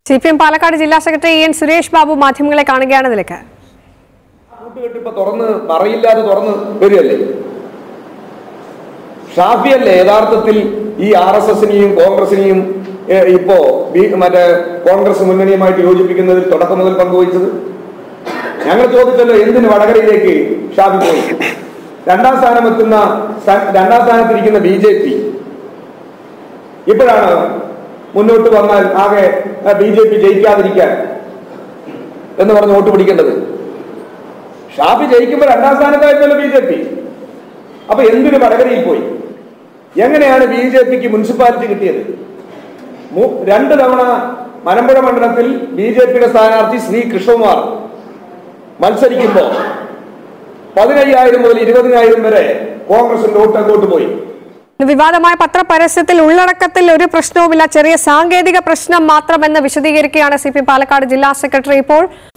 C P M Palakkad ജില്ലാ secretary N Suresh Babu മാധ്യമങ്ങളെ കാണുകയാണ് നിലക്ക് കൂട്ടുകെട്ടിപ്പോ തുറന്ന് മറയില്ലാതെ തുറന്ന് വരികയല്ലേ ഷാഫിയല്ലേ യഥാർത്ഥത്തിൽ ഈ ആർ എസ് എസിനെയും കോൺഗ്രസിനെയും ഏ, ഇപ്പോ ബി- മറ്റേ കോൺഗ്രസ് മുന്നണിയുമായിട്ട് യോജിപ്പിക്കുന്നതിൽ തുടക്കം മുതൽ പങ്കുവഹിച്ചത് ഞങ്ങൾ ചോദിച്ചല്ലോ എന്തിന് വടകരയിലേക്ക് ഷാഫി പോയി രണ്ടാം സ്ഥാനം എത്തുന്ന സ്ഥാ- രണ്ടാം സ്ഥാനത്തിരിക്കുന്ന ബി ജെ പി ഇപ്പോഴാണ് മുന്നോട്ട് വന്നാൽ ആകെ ബി ജെ പി ജയിക്കാതിരിക്കാൻ എന്ന് പറഞ്ഞ് വോട്ട് പിടിക്കേണ്ടത് ഷാഫി ജയിക്കുമ്പോൾ രണ്ടാം സ്ഥാനത്തായിരുന്നല്ലോ ബി ജെ പി അപ്പൊ എന്തിനു വടകരയിൽ പോയി എങ്ങനെയാണ് ബി ജെ പിക്ക് മുനിസിപ്പാലിറ്റി കിട്ടിയത് മു- രണ്ട് തവണ മലമ്പുഴ മണ്ഡലത്തിൽ ബി ജെ പിയുടെ സ്ഥാനാർത്ഥി ശ്രീ കൃഷ്ണകുമാർ മത്സരിക്കുമ്പോൾ പതിനയ്യായിരം മുതൽ ഇരുപതിനായിരം വരെ കോൺഗ്രസിന്റെ വോട്ട് അങ്ങോട്ട് പോയി വിവാദമായ പത്രപരസ്യത്തിൽ ഉള്ളടക്കത്തിൽ ഒരു പ്രശ്നവുമില്ല ചെറിയ സാങ്കേതിക പ്രശ്നം മാത്രമെന്ന് വിശദീകരിക്കുകയാണ് സി പി എം പാലക്കാട് ജില്ലാ സെക്രട്ടറി ഇപ്പോൾ